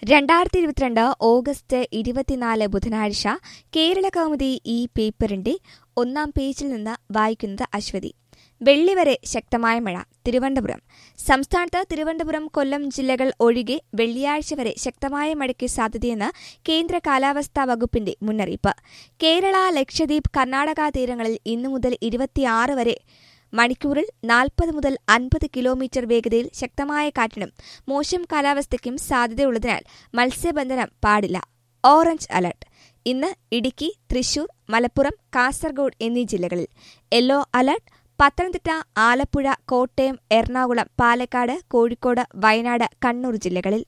രണ്ടായിരത്തി ഇരുപത്തിരണ്ട് ഓഗസ്റ്റ് ഇരുപത്തിനാല് ബുധനാഴ്ച കേരള കൗമുദി ഈ പേപ്പറിന്റെ ഒന്നാം പേജിൽ നിന്ന് വായിക്കുന്നത് അശ്വതി വെള്ളി വരെ ശക്തമായ മഴ തിരുവനന്തപുരം സംസ്ഥാനത്ത് തിരുവനന്തപുരം കൊല്ലം ജില്ലകൾ ഒഴികെ വെള്ളിയാഴ്ച വരെ ശക്തമായ മഴയ്ക്ക് സാധ്യതയെന്ന് കേന്ദ്ര കാലാവസ്ഥാ വകുപ്പിന്റെ മുന്നറിയിപ്പ് കേരള ലക്ഷദ്വീപ് കർണാടക തീരങ്ങളിൽ ഇന്നു മുതൽ ഇരുപത്തിയാറ് വരെ മണിക്കൂറിൽ നാൽപ്പത് മുതൽ അൻപത് കിലോമീറ്റർ വേഗതയിൽ ശക്തമായ കാറ്റിനും മോശം കാലാവസ്ഥയ്ക്കും സാധ്യതയുള്ളതിനാൽ മത്സ്യബന്ധനം പാടില്ല ഓറഞ്ച് അലർട്ട് ഇന്ന് ഇടുക്കി തൃശൂർ മലപ്പുറം കാസർഗോഡ് എന്നീ ജില്ലകളിൽ യെല്ലോ അലർട്ട് പത്തനംതിട്ട ആലപ്പുഴ കോട്ടയം എറണാകുളം പാലക്കാട് കോഴിക്കോട് വയനാട് കണ്ണൂർ ജില്ലകളിൽ